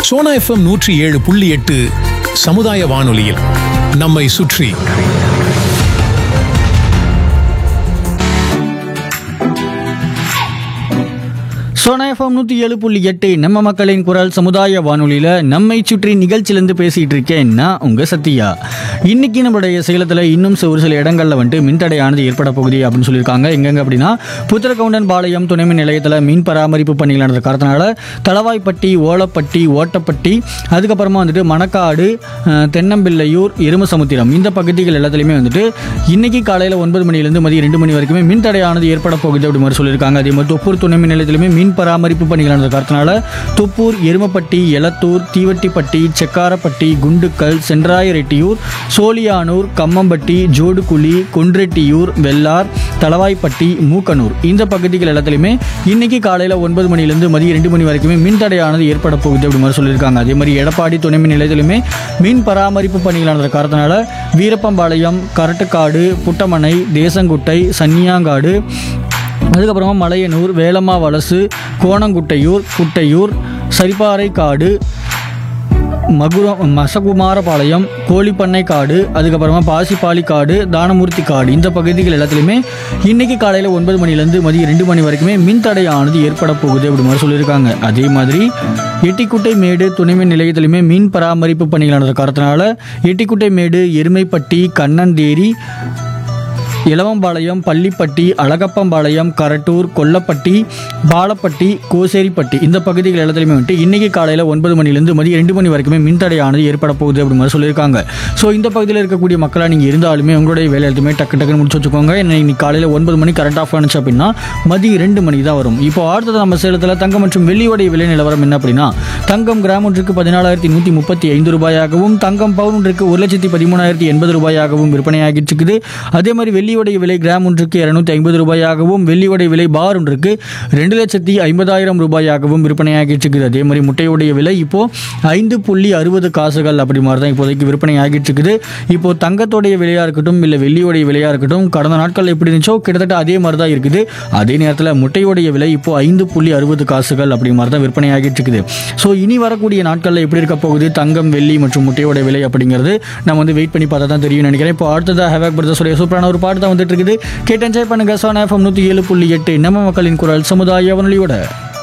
Sona FM நூற்றி ஏழு புள்ளி எட்டு சமுதாய வானொலியில் நம்மை சுற்றி சோனா எஃப்எம் நூற்றி ஏழு புள்ளி எட்டு நம்ம மக்களின் குரல் சமுதாய வானொலியில் நம்மை சுற்றி நிகழ்ச்சியிலேருந்து பேசிகிட்டு இருக்கேன் நான் உங்கள் சத்யா இன்னைக்கு நம்மளுடைய சேலத்தில் இன்னும் ஒரு சில இடங்களில் வந்துட்டு மின்தடையானது ஏற்பட போகுது அப்படின்னு சொல்லியிருக்காங்க எங்கெங்க அப்படின்னா புத்திரகவுண்டன் பாளையம் துணைமின் நிலையத்தில் மீன் பராமரிப்பு பணிகள் நடந்த காரணத்தினால தளவாய்ப்பட்டி ஓலப்பட்டி ஓட்டப்பட்டி அதுக்கப்புறமா வந்துட்டு மணக்காடு அஹ், தென்னம்பிள்ளையூர் எருமசமுத்திரம் இந்த பகுதிகள் எல்லாத்துலேயுமே வந்துட்டு இன்னைக்கு காலையில் ஒன்பது மணிலேருந்து மதியம் ரெண்டு மணி வரைக்குமே மின் தடையானது ஏற்பட போகுது அப்படி மாதிரி சொல்லியிருக்காங்க அதே மாதிரி தொப்பூர் துணை மின் நிலையத்திலுமே மீன் பராமரிப்பு பணிகள் நடந்த காரணத்தினால தொப்பூர் எருமப்பட்டி எலத்தூர் தீவட்டிப்பட்டி செக்காரப்பட்டி குண்டுக்கல் சென்றாயரெட்டியூர் சோழியானூர் கம்மம்பட்டி ஜோடுகுழி கொன்ரெட்டியூர் வெள்ளார் தளவாய்ப்பட்டி மூக்கனூர் இந்த பகுதிகள் எல்லாத்துலேயுமே இன்னைக்கு காலையில் ஒன்பது மணிலேருந்து மதியம் ரெண்டு மணி வரைக்குமே மின் தடையானது ஏற்பட போகுது அப்படி மாதிரி சொல்லியிருக்காங்க அதே மாதிரி எடப்பாடி துணை மின் நிலையத்திலுமே மின் பராமரிப்பு பணிகள் நடந்த காரணத்தினால வீரப்பம்பாளையம் கரட்டுக்காடு புட்டமனை தேசங்குட்டை சன்னியாங்காடு அதுக்கப்புறமா மலையனூர் வேலம்மா வலசு கோணங்குட்டையூர் குட்டையூர் சரிப்பாறை காடு மகுரம் மசகுமாரபாளையம் கோழிப்பண்ணை காடு அதுக்கப்புறமா பாசிப்பாலி காடு தானமூர்த்தி காடு இந்த பகுதிகள் எல்லாத்துலேயுமே இன்னைக்கு காலையில் ஒன்பது மணிலேருந்து மதியம் ரெண்டு மணி வரைக்குமே மின் தடையானது ஏற்பட போகுது அப்படி மாதிரி சொல்லியிருக்காங்க அதே மாதிரி எட்டிக்குட்டை மேடு துணைமின் நிலையத்திலுமே மின் பராமரிப்பு பணிகள் நடந்த காரணத்தினால எட்டிக்குட்டை மேடு எருமைப்பட்டி கண்ணந்தேரி இளவம்பாளையம் பள்ளிப்பட்டி அழகப்பம்பாளையம் கரட்டூர் கொல்லப்பட்டி பாலப்பட்டி கோசேரிப்பட்டி இந்த பகுதிகள் எல்லாத்துலையுமே வந்துட்டு இன்னைக்கு காலையில் ஒன்பது மணிலேருந்து மதியம் ரெண்டு மணி வரைக்குமே மின்தடையானது ஏற்பட போகுது அப்படி மாதிரி சொல்லியிருக்காங்க ஸோ இந்த பகுதியில் இருக்கக்கூடிய மக்களாக நீங்கள் இருந்தாலுமே உங்களுடைய வேலை எல்லாத்தையுமே டக்கு டக்குன்னு முடிச்சு வச்சுக்கோங்க ஏன்னா இன்னைக்கு காலையில் ஒன்பது மணி கரண்ட் ஆஃப் ஆனிச்சு அப்படின்னா மதியம் ரெண்டு மணிக்கு தான் வரும் இப்போ அடுத்தது நம்ம சேலத்தில் தங்கம் மற்றும் வெள்ளியோடைய விலை நிலவரம் என்ன அப்படின்னா தங்கம் கிராம் ஒன்றுக்கு பதினாலாயிரத்தி நூற்றி முப்பத்தி ஐந்து ரூபாயாகவும் தங்கம் பவுன் ஒன்றுக்கு ஒரு லட்சத்தி பதிமூணாயிரத்தி எண்பது ரூபாயாகவும் விற்பனையாகிட்டு இருக்குது அதே மாதிரி வெள்ளியோடைய விலை கிராம் ஒன்றுக்கு இரநூத்தி ஐம்பது ரூபாயாகவும் வெள்ளியோடைய விலை பார் ஒன்றுக்கு ரெண்டு லட்சத்தி ஐம்பதாயிரம் ரூபாயாகவும் விற்பனையாகிட்டு இருக்குது அதே மாதிரி முட்டையுடைய விலை இப்போ ஐந்து புள்ளி அறுபது காசுகள் அப்படி மாதிரி தான் இப்போதைக்கு விற்பனை ஆகிட்டு இருக்குது இப்போ தங்கத்தோடைய விலையா இருக்கட்டும் இல்லை வெள்ளியோடைய விலையா இருக்கட்டும் கடந்த நாட்கள் எப்படி இருந்துச்சோ கிட்டத்தட்ட அதே மாதிரி தான் இருக்குது அதே நேரத்தில் முட்டையோடைய விலை இப்போ ஐந்து புள்ளி அறுபது காசுகள் அப்படி மாதிரி தான் விற்பனை ஆகிட்டு இருக்குது ஸோ இனி வரக்கூடிய நாட்களில் எப்படி இருக்க போகுது தங்கம் வெள்ளி மற்றும் முட்டையோட விலை அப்படிங்கிறது நம்ம வந்து வெயிட் பண்ணி பார்த்தா தான் தெரியும் நினைக்கிறேன் இப்போ அடுத்ததாக ஹேவாக் பிரதர்ஸோடைய சூப்பரான ஒரு பாட்டு தான் வந்துட்டு இருக்குது கேட்டு என்ஜாய் பண்ணுங்க சோனா எஃப்எம் நூற்றி ஏழு புள்ளி எட்டு நம்ம மக்களின் குரல் சமுதாய வானொலியோட